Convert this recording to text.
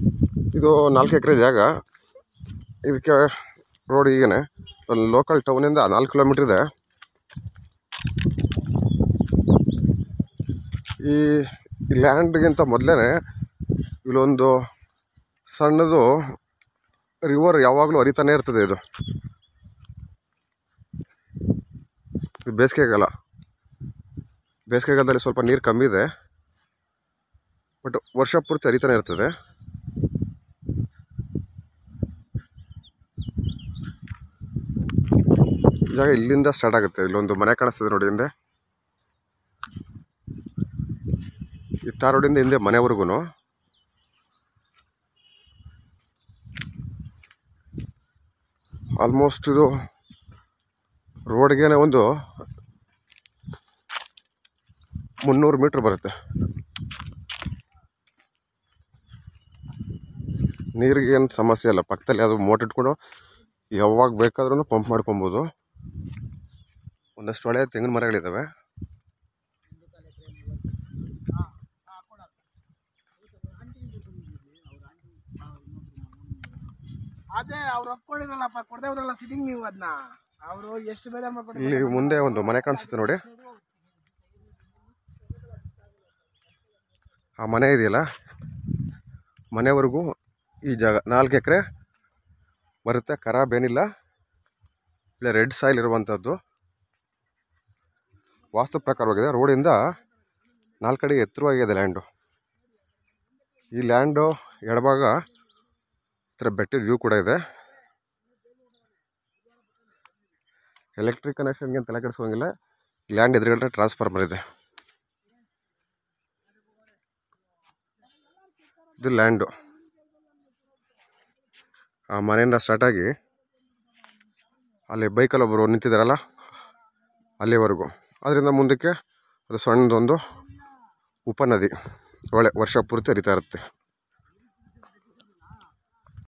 ಇದು ನಾಲ್ಕು ಎಕರೆ ಜಾಗ ಇದಕ್ಕೆ ರೋಡ್ ಹೀಗೇನೆ ಒಂದು ಲೋಕಲ್ ಟೌನಿಂದ ನಾಲ್ಕು ಕಿಲೋಮೀಟ್ರ್ ಇದೆ ಈ ಲ್ಯಾಂಡ್ಗಿಂತ ಮೊದಲೇ ಇಲ್ಲೊಂದು ಸಣ್ಣದು ರಿವರ್ ಯಾವಾಗಲೂ ಹರಿತಾನೆ ಇರ್ತದೆ ಇದು ಇದು ಬೇಸಿಗೆಗಾಲ ಬೇಸಿಗೆಗಾಲದಲ್ಲಿ ಸ್ವಲ್ಪ ನೀರು ಕಮ್ಮಿ ಇದೆ ಬಟ್ ವರ್ಷ ಪೂರ್ತಿ ಹರಿತಾನೆ ಇರ್ತದೆ ಈ ಜಾಗ ಇಲ್ಲಿಂದ ಸ್ಟಾರ್ಟ್ ಆಗುತ್ತೆ ಇಲ್ಲೊಂದು ಮನೆ ಕಾಣಿಸ್ತದೆ ನೋಡಿ ಹಿಂದೆ ಈ ತಾರ್ ರೋಡಿಂದ ಹಿಂದೆ ಮನೆವರೆಗೂ ಆಲ್ಮೋಸ್ಟ್ ಇದು ರೋಡ್ಗೇನೆ ಒಂದು ಮುನ್ನೂರು ಮೀಟ್ರ್ ಬರುತ್ತೆ ನೀರಿಗೆ ಏನು ಸಮಸ್ಯೆ ಇಲ್ಲ ಪಕ್ಕದಲ್ಲಿ ಅದು ಮೋಟ್ ಇಟ್ಕೊಂಡು ಯಾವಾಗ ಬೇಕಾದ್ರೂ ಪಂಪ್ ಮಾಡ್ಕೊಬೋದು ಒಂದಷ್ಟು ಒಳ್ಳೆಯ ತೆಂಗಿನ ಮರಗಳಿದ್ದಾವೆ ಅದೇ ಅವ್ರು ಒಪ್ಕೊಂಡಿರಲ್ಲಪ್ಪ ಕೊಡದೆ ಹೋದ್ರಲ್ಲ ಸಿಟಿಂಗ್ ನೀವು ಅದನ್ನ ಅವರು ಎಷ್ಟು ಬೇಜಾರು ಮಾಡ್ಕೊಂಡು ಇಲ್ಲಿ ಮುಂದೆ ಒಂದು ಮನೆ ಕಾಣಿಸುತ್ತೆ ನೋಡಿ ಆ ಮನೆ ಇದೆಯಲ್ಲ ಮನೆವರೆಗೂ ಈ ಜಾಗ ನಾಲ್ಕು ಎಕರೆ ಬರುತ್ತೆ ಖರಾಬ್ ಏನಿಲ್ಲ ಇಲ್ಲ ರೆಡ್ ಸಾಯಿಲ್ ಇರುವಂಥದ್ದು ವಾಸ್ತು ಪ್ರಕಾರವಾಗಿದೆ ರೋಡಿಂದ ನಾಲ್ಕು ಕಡೆ ಎತ್ತರವಾಗಿದೆ ಲ್ಯಾಂಡು ಈ ಲ್ಯಾಂಡು ಎಡಭಾಗ ಈ ಥರ ಬೆಟ್ಟದ ವ್ಯೂ ಕೂಡ ಇದೆ ಎಲೆಕ್ಟ್ರಿಕ್ ಕನೆಕ್ಷನ್ಗೆ ಅಂತ ತಲೆ ಕೆಡಿಸ್ಕೊಂಗಿಲ್ಲ ಲ್ಯಾಂಡ್ ಎದುರುಗಡೆ ಟ್ರಾನ್ಸ್ಫಾರ್ಮರ್ ಇದೆ ಇದು ಲ್ಯಾಂಡು ಆ ಮನೆಯಿಂದ ಸ್ಟಾರ್ಟ್ ಆಗಿ ಅಲ್ಲಿ ಬೈಕಲ್ಲಿ ಒಬ್ಬರು ನಿಂತಿದ್ದಾರಲ್ಲ ಅಲ್ಲಿವರೆಗೂ ಅದರಿಂದ ಮುಂದಕ್ಕೆ ಅದು ಸಣ್ಣದೊಂದು ಉಪನದಿ ಒಳ್ಳೆ ವರ್ಷ ಪೂರ್ತಿ ಹರಿತಾ ಇರುತ್ತೆ